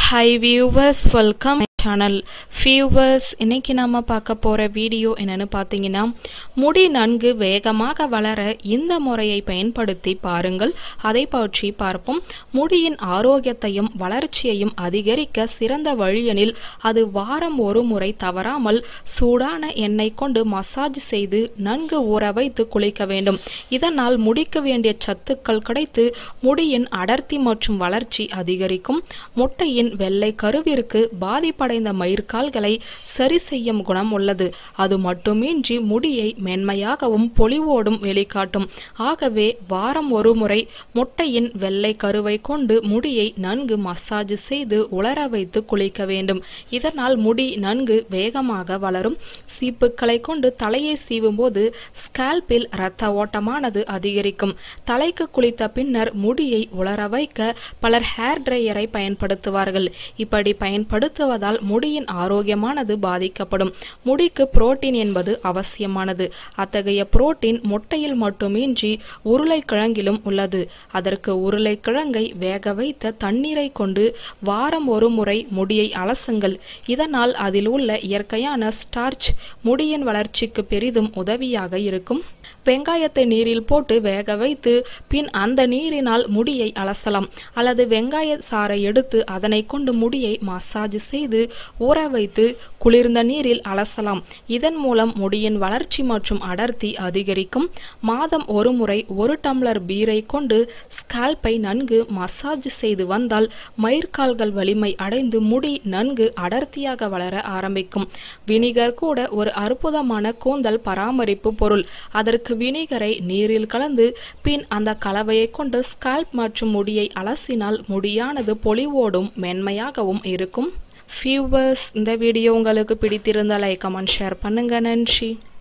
high viewers welcome channel viewers இன்னைக்கு நாம பார்க்க போற வீடியோ என்னன்னு பார்த்தீங்கன்னா முடி நன்கு வேகமாக வளர இந்த முறையை பயன்படுத்தி பாருங்கள் அதை பற்றி பார்ப்போம் முடியின் ஆரோக்கியத்தையும் வளர்ச்சியையும் அதிகரிக்க சிறந்த வழியெனில் அது வாரம் ஒரு முறை தவறாமல் சூடான எண்ணெய் கொண்டு மசாஜ் செய்து நன்கு ஊற வைத்து குளிக்க வேண்டும் இதனால் முடிக்க வேண்டிய சத்துக்கள் கிடைத்து முடியின் அடர்த்தி மற்றும் வளர்ச்சி அதிகரிக்கும் முட்டையின் வெள்ளை கருவிற்கு பாதிப்படைந்த மயிர்கால்களை சரி செய்யும் குணம் உள்ளது அது மட்டுமின்றி முடியை மென்மையாகவும் பொலிவோடும் வெளிக்காட்டும் ஆகவே வாரம் ஒரு முறை முட்டையின் வெள்ளை கருவை கொண்டு முடியை நன்கு மசாஜ் செய்து உலர வைத்து குளிக்க வேண்டும் இதனால் முடி நன்கு வேகமாக வளரும் சீப்புக்களை கொண்டு தலையை சீவும் போது ஸ்கால்பில் இரத்த ஓட்டமானது அதிகரிக்கும் தலைக்கு குளித்த பின்னர் முடியை உலர வைக்க பலர் ஹேர் ட்ரையரை பயன்படுத்துவார்கள் இப்படி பயன்படுத்துவதால் முடியின் ஆரோக்கியமானது பாதிக்கப்படும் முடிக்கு புரோட்டீன் என்பது அவசியமானது அத்தகைய புரோட்டீன் முட்டையில் மட்டுமின்றி உருளைக்கிழங்கிலும் உள்ளது அதற்கு உருளைக்கிழங்கை வேக வைத்த தண்ணீரை கொண்டு வாரம் ஒரு முறை முடியை அலசுங்கள் இதனால் அதில் உள்ள இயற்கையான ஸ்டார்ச் முடியின் வளர்ச்சிக்கு பெரிதும் உதவியாக இருக்கும் வெங்காயத்தை நீரில் போட்டு வேக வைத்து பின் அந்த நீரினால் முடியை அலசலாம் அல்லது வெங்காய சாறை எடுத்து அதனை கொண்டு முடியை மசாஜ் செய்து ஊற வைத்து குளிர்ந்த நீரில் அலசலாம் இதன் மூலம் முடியின் வளர்ச்சி மற்றும் அடர்த்தி அதிகரிக்கும் மாதம் ஒரு முறை ஒரு டம்ளர் பீரை கொண்டு ஸ்கால்பை நன்கு மசாஜ் செய்து வந்தால் மயிர்கால்கள் வலிமை அடைந்து முடி நன்கு அடர்த்தியாக வளர ஆரம்பிக்கும் வினிகர் கூட ஒரு அற்புதமான கூந்தல் பராமரிப்பு பொருள் அதற்கு வினிகரை நீரில் கலந்து பின் அந்த கலவையை கொண்டு ஸ்கால்ப் மற்றும் முடியை அலசினால் முடியானது பொலிவோடும் மென்மையாகவும் இருக்கும் ஃபியூவர்ஸ் இந்த வீடியோ உங்களுக்கு பிடித்திருந்தால் லைக் கமெண்ட் ஷேர் பண்ணுங்க நன்றி